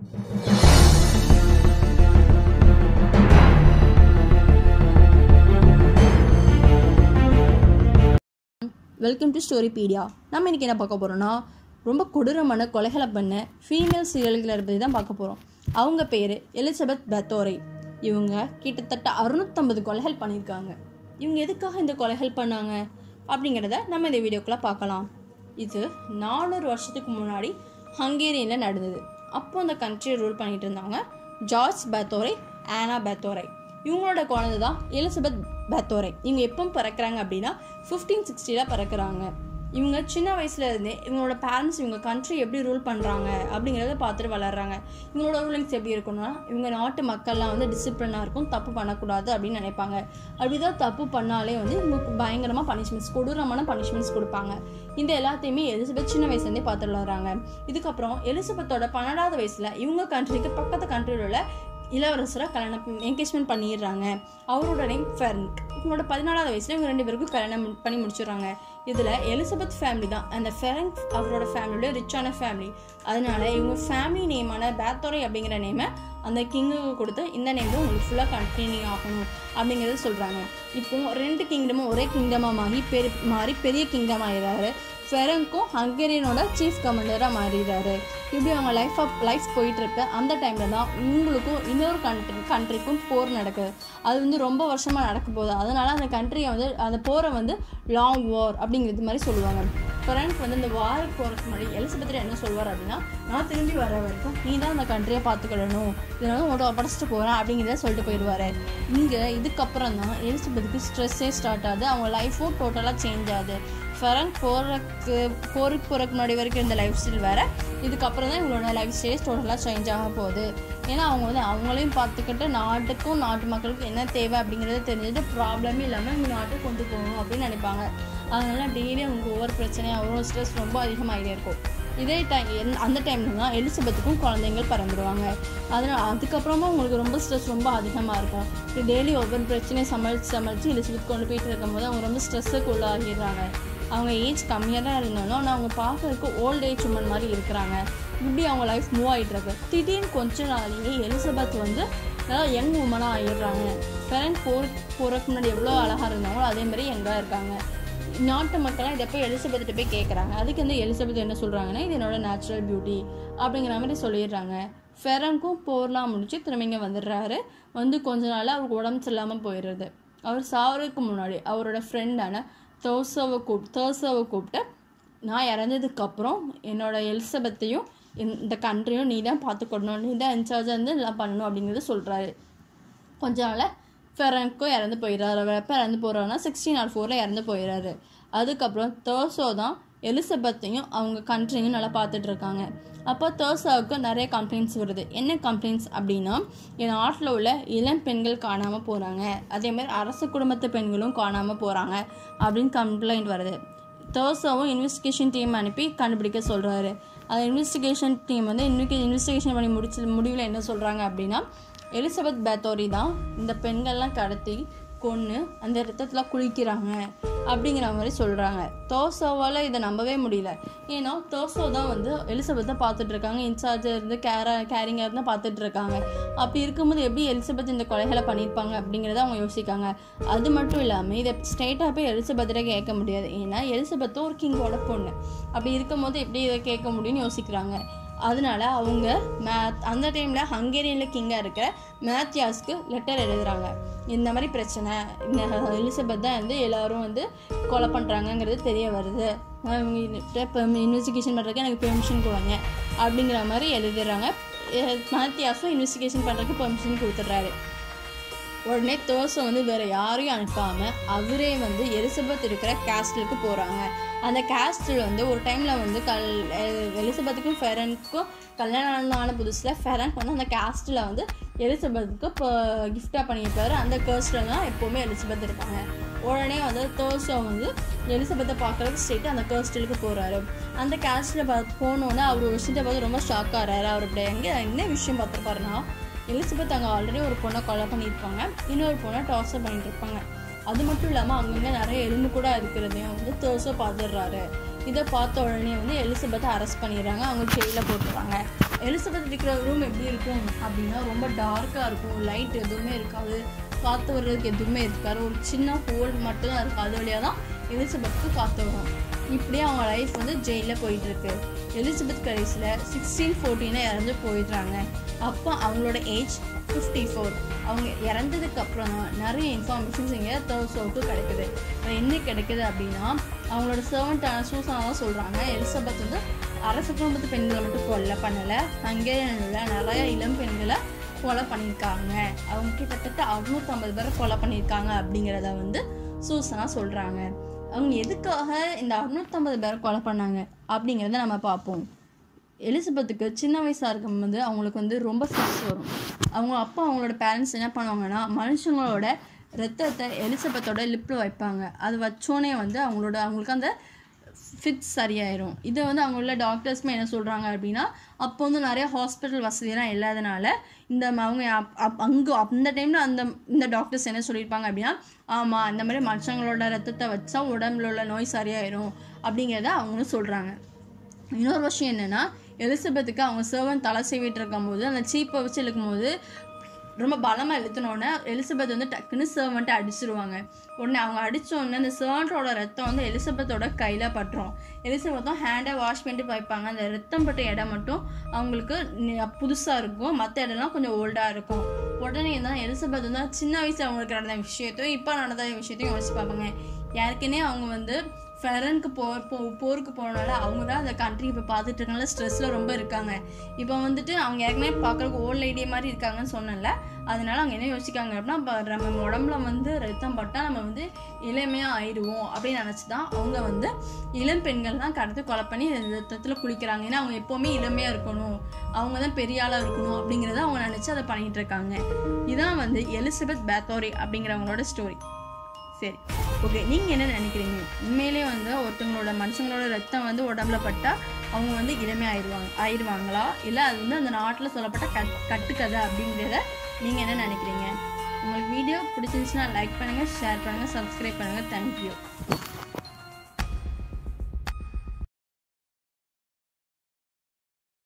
welcome to ஸ்டோரிபீடியா நம்ம இன்றைக்கி என்ன பார்க்க போகிறோம்னா ரொம்ப கொடூரமான கொலைகளை பண்ண ஃபீமேல் சீரியல் கில்லர் பற்றி தான் பார்க்க போகிறோம் அவங்க பேர் எலிசபெத் பெத்தோரை இவங்க கிட்டத்தட்ட அறுநூத்தம்பது கொலைகள் பண்ணியிருக்காங்க இவங்க எதுக்காக இந்த கொலைகள் பண்ணாங்க அப்படிங்கிறத நம்ம இந்த வீடியோக்குள்ளே பார்க்கலாம் இது நானூறு வருஷத்துக்கு முன்னாடி ஹங்கேரியனில் நடந்தது அப்போ அந்த கண்ட்ரியை ரூல் பண்ணிட்டு இருந்தாங்க ஜார்ஜ் பெத்தோரை ஆனா பெத்தோரை இவங்களோட குழந்தை தான் எலிசபெத் பெத்தோரை இவங்க எப்போ பிறக்கிறாங்க அப்படின்னா ஃபிஃப்டீன் சிக்ஸ்டியில் பிறக்கிறாங்க இவங்க சின்ன வயசுல இருந்தே இவங்களோட பேரண்ட்ஸ் இவங்க கண்ட்ரி எப்படி ரூல் பண்ணுறாங்க அப்படிங்கிறத பார்த்துட்டு வளர்றாங்க இவங்களோட ரூலிங்ஸ் எப்படி இருக்கும்னா இவங்க நாட்டு மக்கள்லாம் வந்து டிசிப்ளினாக இருக்கும் தப்பு பண்ணக்கூடாது அப்படின்னு நினைப்பாங்க அப்படிதான் தப்பு பண்ணாலே வந்து இவங்களுக்கு பயங்கரமாக பனிஷ்மெண்ட்ஸ் கொடூரமான பனிஷ்மெண்ட்ஸ் கொடுப்பாங்க இந்த எல்லாத்தையுமே எலிசபெத் சின்ன வயசுலேருந்தே பார்த்துட்டு வளர்றாங்க இதுக்கப்புறம் எலிசபெத்தோட பன்னெண்டாவது வயசில் இவங்க கண்ட்ரிக்கு பக்கத்து கண்ட்ரியில் உள்ள இளவரசரை கல்யாணம் என்கேஜ்மெண்ட் பண்ணிடுறாங்க அவரோட நேம் ஃபெர்னிக் இவங்களோட பதினாலாவது வயசுல இவங்க ரெண்டு பேருக்கும் கல்யாணம் பண்ணி முடிச்சிடுறாங்க இதில் எலிசபெத் ஃபேமிலி தான் அந்த ஃபெரங்க் அவரோட ஃபேமிலியோட ரிச்சான ஃபேமிலி அதனால இவங்க ஃபேமிலி நேமான பேத்தோரை அப்படிங்கிற நேமை அந்த கிங்குக்கு கொடுத்து இந்த நேம் தான் உங்களுக்கு ஃபுல்லாக கண்டினியூ ஆகணும் அப்படிங்கிறத சொல்கிறாங்க இப்போ ரெண்டு கிங்டமும் ஒரே கிங்டமாக மாறி பெரு மாறி பெரிய கிங்டம் ஆயிடுறாரு ஃபெரங்க்கும் ஹங்கேரியனோட சீஃப் கமாண்டராக மாறிடுறாரு இப்படி அவங்க லைஃப் ஆஃப் லைஃப் போயிட்டுருக்கு அந்த டைமில் தான் இவங்களுக்கும் இன்னொரு கண்ட்ரி கண்ட்ரிக்கும் போர் நடக்குது அது வந்து ரொம்ப வருஷமாக நடக்க போகுது அதனால் அந்த கண்ட்ரியை வந்து அந்த போரை வந்து லாங் வார் அப்படிங்கிறது மாதிரி சொல்லுவாங்க ஃப்ரெண்ட் வந்து இந்த வாருக்கு போகிறதுக்கு முன்னாடி எலிசபெத் என்ன சொல்வார் அப்படின்னா நான் திரும்பி வர வரைக்கும் நீ தான் அந்த கண்ட்ரியை பார்த்துக்கிடணும் இதை வந்து உங்கள்கிட்ட ஒப்படைச்சிட்டு போகிறேன் அப்படிங்கிறத சொல்லிட்டு போயிடுவார் இங்கே இதுக்கப்புறம் தான் எலிசபெத்துக்கு ஸ்ட்ரெஸ்ஸே ஸ்டார்ட் ஆகுது அவங்க லைஃப்பும் டோட்டலாக சேஞ்ச் ஆகுது ஃபரங்க் போகிறக்கு போருக்கு போகிறக்கு முன்னாடி வரைக்கும் இந்த லைஃப் ஸ்டைல் வேறு இதுக்கப்புறம் தான் இவங்களோட லைஃப் ஸ்டைல் டோட்டலாக சேஞ்ச் ஆக போகுது ஏன்னா அவங்க வந்து அவங்களையும் பார்த்துக்கிட்டு நாட்டுக்கும் நாட்டு மக்களுக்கும் என்ன தேவை அப்படிங்கிறத தெரிஞ்சுட்டு ப்ராப்ளமே இல்லாமல் இவங்க நாட்டுக்கு கொண்டு போகணும் அப்படின்னு நினைப்பாங்க அதனால டெய்லி அவங்களுக்கு ஒவ்வொரு பிரச்சனையும் அவ்வளோ ஸ்ட்ரெஸ் ரொம்ப அதிகமாகிட்டே இருக்கும் இதே டைம் அந்த டைமில் தான் எலிசபெத்துக்கும் குழந்தைங்கள் பறந்துடுவாங்க அதனால் அதுக்கப்புறமா உங்களுக்கு ரொம்ப ஸ்ட்ரெஸ் ரொம்ப அதிகமாக இருக்கும் இப்போ டெய்லி ஒவ்வொரு பிரச்சனையும் சமாளித்து சமாளித்து எலிசபெத் கொண்டு போயிட்டு இருக்கும்போது அவங்க ரொம்ப ஸ்ட்ரெஸ்ஸுக்கு உள்ளாகிடுறாங்க அவங்க ஏஜ் கம்மியாக தான் இருந்தாலும் ஆனால் அவங்க பார்க்கறதுக்கு ஓல்ட் ஏஜ் உமன் மாதிரி இருக்கிறாங்க இப்படி அவங்க லைஃப் மூவ் ஆகிட்டு இருக்கு திடீர்னு கொஞ்ச நாளையே எலிசபெத் வந்து நல்லா யங் உமனாக ஆகிடுறாங்க பேரண்ட் போர் போகிறதுக்கு முன்னாடி எவ்வளோ அழகாக இருந்தாங்களோ அதே மாதிரி யங்காக இருக்காங்க நாட்டு மக்கள்லாம் இதை போய் எலிசபெத்திட்ட போய் கேட்குறாங்க அதுக்கு வந்து எலிசபெத் என்ன சொல்கிறாங்கன்னா இது என்னோட நேச்சுரல் பியூட்டி அப்படிங்கிற மாதிரி சொல்லிடுறாங்க ஃபெரங்க்கும் போர்லாம் முடிச்சு திரும்பிங்க வந்துடுறாரு வந்து கொஞ்ச நாள் அவருக்கு உடம்பு சரியில்லாமல் போயிடுறது அவர் சாவறதுக்கு முன்னாடி அவரோட ஃப்ரெண்டான தோசோவை கூப் தோசோவை கூப்பிட்டு நான் இறந்ததுக்கப்புறம் என்னோட எலிசபெத்தையும் இந்த கண்ட்ரியும் நீ தான் பார்த்துக்கணும் நீ தான் இன்சார்ஜாக இருந்து எல்லாம் பண்ணணும் அப்படிங்கிறத சொல்கிறாரு கொஞ்ச நாள் ஃபெரங்க்கும் இறந்து போயிடுறாரு அவர் எப்போ இறந்து போகிறாருன்னா சிக்ஸ்டீன் ஆர் ஃபோரில் இறந்து போயிடுறாரு அதுக்கப்புறம் தேர்சோ தான் எலிசபெத்தையும் அவங்க கண்ட்ரியும் நல்லா பார்த்துட்டு இருக்காங்க அப்போ தேர்சாவுக்கு நிறைய கம்ப்ளைண்ட்ஸ் வருது என்ன கம்ப்ளைண்ட்ஸ் அப்படின்னா என் நாட்டில் உள்ள இளம் பெண்கள் காணாமல் போகிறாங்க அதேமாதிரி அரசு குடும்பத்து பெண்களும் காணாமல் போகிறாங்க அப்படின்னு கம்ப்ளைண்ட் வருது தேர்சாவும் இன்வெஸ்டிகேஷன் டீம் அனுப்பி கண்டுபிடிக்க சொல்கிறாரு அந்த இன்வெஸ்டிகேஷன் டீம் வந்து இன்னைக்கு இன்வெஸ்டிகேஷன் பண்ணி முடிச்ச முடிவில் என்ன சொல்கிறாங்க அப்படின்னா எலிசபெத் பேத்தோரி தான் இந்த பெண்கள்லாம் கடத்தி கொன்று அந்த ரத்தத்தில் குளிக்கிறாங்க அப்படிங்கிற மாதிரி சொல்கிறாங்க தோசோவால் இதை நம்பவே முடியல ஏன்னா தோசோ தான் வந்து எலிசபெத்தை பார்த்துட்டு இருக்காங்க இன்சார்ஜ் இருந்து கேர கேரிங்காக இருந்து பார்த்துட்டு இருக்காங்க அப்படி இருக்கும்போது எப்படி எலிசபெத் இந்த கொலைகளை பண்ணியிருப்பாங்க அப்படிங்கிறத அவங்க யோசிக்காங்க அது மட்டும் இல்லாமல் இதை ஸ்ட்ரெயிட்டாக போய் எலிசபெத்திட்ட கேட்க முடியாது ஏன்னா எலிசபெத்தும் ஒரு கிங்கோட பொண்ணு அப்படி இருக்கும்போது எப்படி இதை கேட்க முடியும்னு யோசிக்கிறாங்க அதனால அவங்க மே அந்த டைமில் ஹங்கேரியனில் கிங்காக இருக்கிற மேத்யாஸ்க்கு லெட்டர் எழுதுகிறாங்க இந்த மாதிரி பிரச்சனை இந்த எலிசபெத் தான் வந்து எல்லாரும் வந்து கொலை பண்ணுறாங்கங்கிறது தெரிய வருது இப்போ இன்வெஸ்டிகேஷன் பண்ணுறதுக்கு எனக்கு பெர்மிஷன் கொடுங்க அப்படிங்கிற மாதிரி எழுதுறாங்க மேத்யாஸும் இன்வெஸ்டிகேஷன் பண்ணுறதுக்கு பெர்மிஷன் கொடுத்துட்றாரு உடனே தோசை வந்து வேறு யாரையும் அனுப்பாமல் அவரே வந்து எலிசபெத் இருக்கிற கேஸ்டலுக்கு போகிறாங்க அந்த கேஸ்டில் வந்து ஒரு டைமில் வந்து கல் எலிசபெத்துக்கும் ஃபெரனுக்கும் கல்யாணம் ஆன புதுசில் ஃபெரன் வந்து அந்த கேஸ்டில் வந்து எலிசபெத்துக்கு இப்போ கிஃப்டாக பண்ணியிருப்பாரு அந்த கேஸ்டில் தான் எப்போவுமே எலிசபெத் இருப்பாங்க உடனே வந்து தோசோ வந்து எலிசபெத்தை பார்க்குறதுக்கு ஸ்ட்ரெயிட்டு அந்த கேஸ்டலுக்கு போகிறாரு அந்த கேஸ்டில் பார்த்து போனோன்னே அவர் ஒரு விஷயத்தை பார்த்து ரொம்ப ஷாக் ஆகிறாரு அவர் இப்படி எங்கே என்ன விஷயம் பார்த்துருப்பாருன்னா எலிசபெத் அங்கே ஆல்ரெடி ஒரு பொண்ணை கொலை பண்ணியிருப்பாங்க இன்னொரு பொண்ணை டார்ச்சர் பண்ணிட்டு இருப்பாங்க அது மட்டும் இல்லாமல் அங்கங்கே நிறைய எலும்பு கூட இருக்கிறதையும் வந்து தேர்ஸோ பார்த்துடுறாரு இதை பார்த்த உடனே வந்து எலிசபெத்தை அரெஸ்ட் பண்ணிடுறாங்க அவங்க ஜெயிலில் போட்டுறாங்க எலிசபெத் இருக்கிற ரூம் எப்படி இருக்கும் அப்படின்னா ரொம்ப டார்க்காக இருக்கும் லைட் எதுவுமே இருக்காது காற்று வர்றதுக்கு எதுவுமே இருக்காது ஒரு சின்ன ஹோல் மட்டும் தான் இருக்கும் அது வழியாக தான் எலிசபெத்துக்கு காற்று வரும் இப்படியே அவங்க லைஃப் வந்து ஜெயிலில் போயிட்டுருக்கு எலிசபெத் கடைசியில் சிக்ஸ்டீன் ஃபோர்டீனில் இறந்து போயிடுறாங்க அப்போ அவங்களோட ஏஜ் ஃபிஃப்டி ஃபோர் அவங்க இறந்ததுக்கு அப்புறம் தான் நிறைய இன்ஃபர்மேஷன்ஸ் இங்கே தேர்ஸ்வுக்கு கிடைக்குது அது என்ன கிடைக்குது அப்படின்னா அவங்களோட சர்வெண்ட்டான சூசானா தான் சொல்கிறாங்க எலிசபெத் வந்து அரச குடும்பத்து பெண்களை மட்டும் கொலை பண்ணலை ஹங்கேரியனில் உள்ள நிறைய இளம் பெண்களை கொலை பண்ணியிருக்காங்க அவங்க கிட்டத்தட்ட அறுநூற்றம்பது பேரை கொலை பண்ணியிருக்காங்க அப்படிங்கிறத வந்து சூசனா சொல்கிறாங்க அவங்க எதுக்காக இந்த அறுநூற்றம்பது பேரை கொலை பண்ணாங்க அப்படிங்கிறத நம்ம பார்ப்போம் எலிசபெத்துக்கு சின்ன வயசாக இருக்கும்போது அவங்களுக்கு வந்து ரொம்ப ஃபிக்ஸ் வரும் அவங்க அப்பா அவங்களோட பேரண்ட்ஸ் என்ன பண்ணுவாங்கன்னா மனுஷங்களோட ரத்தத்தை எலிசபெத்தோட லிப்பில் வைப்பாங்க அது வச்சோன்னே வந்து அவங்களோட அவங்களுக்கு அந்த ஃபிட்ஸ் சரியாயிரும் இதை வந்து அவங்க உள்ள டாக்டர்ஸுமே என்ன சொல்கிறாங்க அப்படின்னா அப்போ வந்து நிறைய ஹாஸ்பிட்டல் வசதியெல்லாம் இல்லாதனால இந்த ம- அவங்க அப்- அப்- அங்கே அந்த டைமில் அந்த இந்த டாக்டர்ஸ் என்ன சொல்லியிருப்பாங்க அப்படின்னா ஆமாம் இந்த மாதிரி மனுஷங்களோட ரத்தத்தை வச்சா உடம்புல உள்ள நோய் சரியாயிரும் அப்படிங்கிறத அவங்களும் சொல்கிறாங்க இன்னொரு விஷயம் என்னென்னா எலிசபெத்துக்கு அவங்க சர்வன் தலை செய்விட்டு இருக்கும்போது அந்த சீப்பை வச்சு இழுக்கும்போது ரொம்ப பலமாக இழுத்துனோடனே எலிசபெத் வந்து டக்குன்னு சர்வெண்ட்டை அடிச்சிருவாங்க உடனே அவங்க அடிச்ச உடனே அந்த சர்வெண்ட்டோட ரத்தம் வந்து எலிசபெத்தோட கையில் பட்டுரும் எலிசபெத்தும் ஹேண்டை வாஷ் பண்ணிட்டு வைப்பாங்க அந்த ரத்தம் பட்ட இடம் மட்டும் அவங்களுக்கு புதுசாக இருக்கும் மற்ற இடம்லாம் கொஞ்சம் ஓல்டாக இருக்கும் உடனே தான் எலிசபெத் வந்து சின்ன வயசு அவங்களுக்கு நடந்த விஷயத்தையும் இப்போ நடந்த விஷயத்தையும் யோசிச்சு பார்ப்பாங்க ஏற்கனவே அவங்க வந்து ஃபெரனுக்கு போ போ போருக்கு போனனால அவங்க தான் அந்த கண்ட்ரி இப்போ பார்த்துட்டு இருக்கனால ஸ்ட்ரெஸ்ஸில் ரொம்ப இருக்காங்க இப்போ வந்துட்டு அவங்க ஏற்கனவே பார்க்குறக்கு ஓல்ட் லேடியே மாதிரி இருக்காங்கன்னு சொன்னேன்ல அதனால அவங்க என்ன யோசிக்காங்க அப்படின்னா இப்போ நம்ம உடம்புல வந்து ரத்தம் பட்டால் நம்ம வந்து இளமையாக ஆயிடுவோம் அப்படின்னு நினச்சி தான் அவங்க வந்து இளம் பெண்கள் தான் கடத்து கொலை பண்ணி ரத்தத்தில் குளிக்கிறாங்க ஏன்னா அவங்க எப்போவுமே இளமையாக இருக்கணும் அவங்க தான் பெரிய ஆளாக இருக்கணும் அப்படிங்கிறத அவங்க நினச்சி அதை பண்ணிகிட்டு இருக்காங்க இதான் வந்து எலிசபெத் பேத்தோரி அப்படிங்கிறவங்களோட ஸ்டோரி சரி ஓகே நீங்கள் என்ன நினைக்கிறீங்க உண்மையிலே வந்து ஒருத்தவங்களோட மனுஷங்களோட ரத்தம் வந்து உடம்புல பட்டால் அவங்க வந்து இளமை ஆயிடுவாங்க ஆயிடுவாங்களா இல்லை அது வந்து அந்த நாட்டில் சொல்லப்பட்ட கட் கட்டுக்கதை அப்படிங்கிறத நீங்கள் என்ன நினைக்கிறீங்க உங்களுக்கு வீடியோ பிடிச்சிருந்துச்சுன்னா லைக் பண்ணுங்கள் ஷேர் பண்ணுங்கள் சப்ஸ்கிரைப் பண்ணுங்கள் தேங்க்யூ